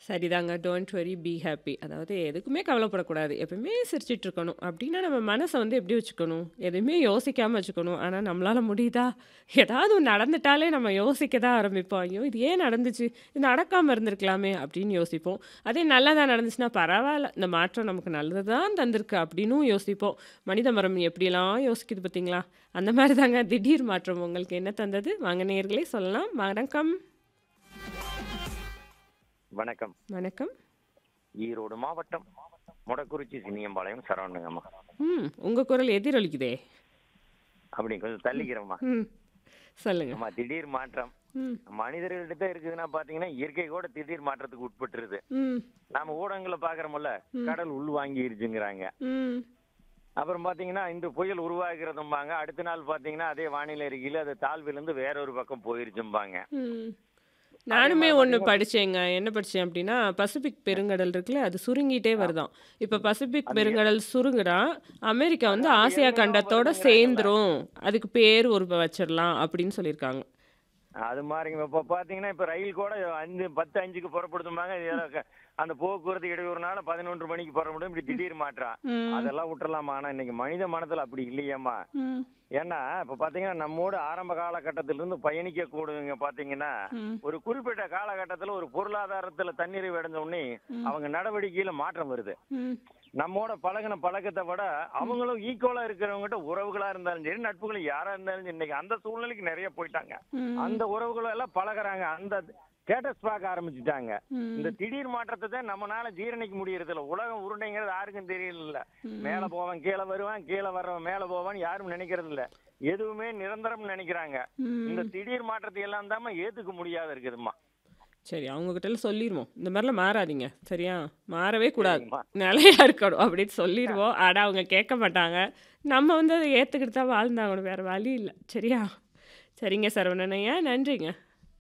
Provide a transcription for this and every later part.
சரிதாங்க. Don't worry be happy. அதாவது எதுக்குமே கவலைப்படக்கூடாது. எப்பவுமே சிரிச்சுட்டு இருக்கணும். அப்டின்னா நம்ம மனச வந்து எப்படி வச்சுக்கணும்? எதுவுமே யோசிக்காம வச்சுக்கணும். ஆனா நம்மளால முடியுதா? ஏதாவது ஒண்ணு நடந்துட்டாலே நம்ம யோசிக்க தான் ஆரம்பிப்போம். ஐயோ! இது ஏன் நடந்துச்சு? இது நடக்காம இருந்திருக்கலாமே! அப்டின்னு யோசிப்போம். அதே நல்லதா நடந்துச்சுன்னா பரவால்ல. இந்த மாற்றம் நமக்கு நல்லது தான் தந்திருக்கு அப்டின்னும் யோசிப்போம். மனித மரம் எப்படிலாம் யோசிக்குது பார்த்தீங்களா? அந்த மாரி தாங்க திடீர் மாற்றம் உங்களுக்கு என்ன தந்தது? வாங்க நேயர்களே சொல்லலாம். வணக்கம். வணக்கம். வணக்கம். ஈரோடு மாவட்டம் மொடக்குறிச்சி சின்னியம்பாளையம் சரவணங்கம்மா. ம். உங்க குரல் எதிரொலிக்குதே. அப்படி கொஞ்சம் தள்ளிக்கிறேம்மா. ம். சொல்லுங்க. ஆமா திடீர் மாற்றம். ம். மனிதர்கள்ட்ட இருக்குதுன்னா பாத்தீங்கன்னா இயற்கை கூட திடீர் மாற்றத்துக்கு உட்பட்டுருது. ம். நாம ஊடகங்களை பாக்குறோம்ல ம். கடல் உள் வாங்கிருச்சுங்கிறாங்க. ம். அப்புறம் பாத்தீங்கன்னா இந்த புயல் உருவாகிறதும்பாங்க அடுத்த நாள் பாத்தீங்கன்னா அதே வானிலை அறிக்கையில அது தாழ்விலிருந்து வேற ஒரு பக்கம் போயிருச்சும்பாங்க. ம். அதே நானுமே மாதிரி ஒண்ணு பாத்தீங்கன்னா படிச்சேங்க. என்ன படிச்சேன் அப்டின்னா, பசிபிக் பெருங்கடல் இருக்குல்ல, அது சுருங்கிட்டே ஆ. வருதாம். இப்ப பசிபிக் அது எ பெருங்கடல் சுருங்குனா, அமெரிக்கா அது வந்து அது ஆசியா எல்லையில கண்டத்தோட வருதுங்கிறாங்கல்ல. சேர்ந்துரும். அதுக்கு பேர் ஒரு வச்சிரலாம் அப்டின்னு சொல்லியிருக்காங்க. அது மாதிரிங்க இப்ப பாத்தீங்கன்னா இப்ப ரயில் கூட அஞ்சு பத்து அஞ்சுக்கு புறப்படுத்தும்பாங்க இது ஏதோ க- அந்த போக்குவரத்து இடையூறுனால பதினொன்று மணிக்கு புறப்படும் இப்படி திடீர் மாற்றம் ம். அதெல்லாம் விட்டுறலாமா ஆனா இன்னைக்கு மனித மனத்துல அப்படி இல்லையேம்மா ம். ஏன்னா இப்ப பாத்தீங்கன்னா நம்மோட ஆரம்ப காலகட்டத்திலிருந்து பயணிக்க கூடுங்க பாத்தீங்கன்னா ம். ஒரு குறிப்பிட்ட காலகட்டத்துல ஒரு பொருளாதாரத்துல தன்னிறைவு அடைஞ்ச உடனே ம். அவங்க நடவடிக்கையில மாற்றம் வருது ம். நம்மோட பழகின பழக்கத்தை விட அவங்களும் ஈக்குவலா இருக்கிறவங்ககிட்ட உறவுகளா இருந்தாலும் சரி நட்புகள் யாரா இருந்தாலும் சரி இன்னைக்கு அந்த சூழ்நிலைக்கு நிறைய போயிட்டாங்க ம். அந்த உறவுகளை எல்லாம் பழகுறாங்க அந்த ஸ்டேட்டஸ் பார்க்க ஆரம்பிச்சுட்டாங்க இந்த ம். திடீர் மாற்றத்தை தான் நம்மனால ஜீரணிக்க முடியறது இல்ல உலகம் உருண்டைங்கிறது யாருக்கும் தெரியல மேல ம். போவான் கீழே வருவான் கீழே வர்றவன் மேல போவான் யாரும் நினைக்கிறது இல்ல எதுவுமே நிரந்தரம் நினைக்கிறாங்க இந்த ம். திடீர் மாற்றத்தை எல்லாம் தான் ஏத்துக்க முடியாத இருக்குதும்மா சரி அவங்க கிட்டலாம் சொல்லிருவோம். இந்த மாரிலாம் மாறாதீங்க. சரியா? மாறவே கூடாது. சரிங்கம்மா நிலையா இருக்கணும் அப்டின்னு சொல்லிருவோம். ஆனா அவங்க கேட்க மாட்டாங்க. நம்ம வந்து அத ஏத்துக்கிட்டு தான் வாழ்ந்தாகணும். வேற வழி இல்ல. சரியா? சரிங்க சரவணன் ஐயா. நன்றிங்க.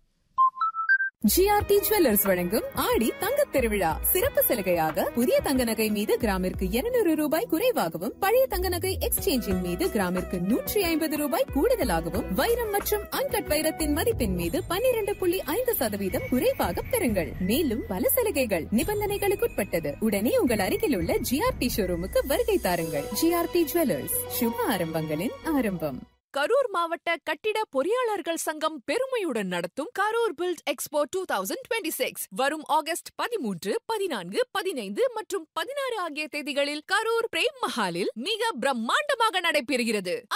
ஜிஆர்டி ஜுவல்லர்ஸ் வழங்கும் ஆடி தங்கத் திருவிழா சிறப்பு சலுகையாக புதிய தங்க நகை மீது கிராமிற்கு 200 ரூபாய் குறைவாகவும் பழைய தங்க நகை எக்ஸ்சேஞ்சின் மீது கிராமிற்கு நூற்றி ஐம்பது ரூபாய் கூடுதலாகவும் வைரம் மற்றும் அன்கட் வைரத்தின் மதிப்பின் மீது 12.5% புள்ளி ஐந்து சதவீதம் குறைவாக பெறுங்கள் மேலும் பல சலுகைகள் நிபந்தனைகளுக்குட்பட்டது உடனே உங்கள் அருகில் உள்ள ஜிஆர்டி ஷோரூமுக்கு வருகை தாருங்கள் ஜிஆர்டி ஜுவல்லர்ஸ் சுப ஆரம்பங்களின் ஆரம்பம் கரூர் மாவட்ட கட்டிட பொறியாளர்கள் சங்கம் பெருமையுடன் நடத்தும் Karur build expo two thousand twenty six வரும் ஆகஸ்ட் பதிமூன்று பதினான்கு பதினைந்து மற்றும் பதினாறு ஆகிய தேதிகளில் கரூர் பிரேம் மஹாலில் மிக பிரம்மாண்டமாக நடைபெறுகிறது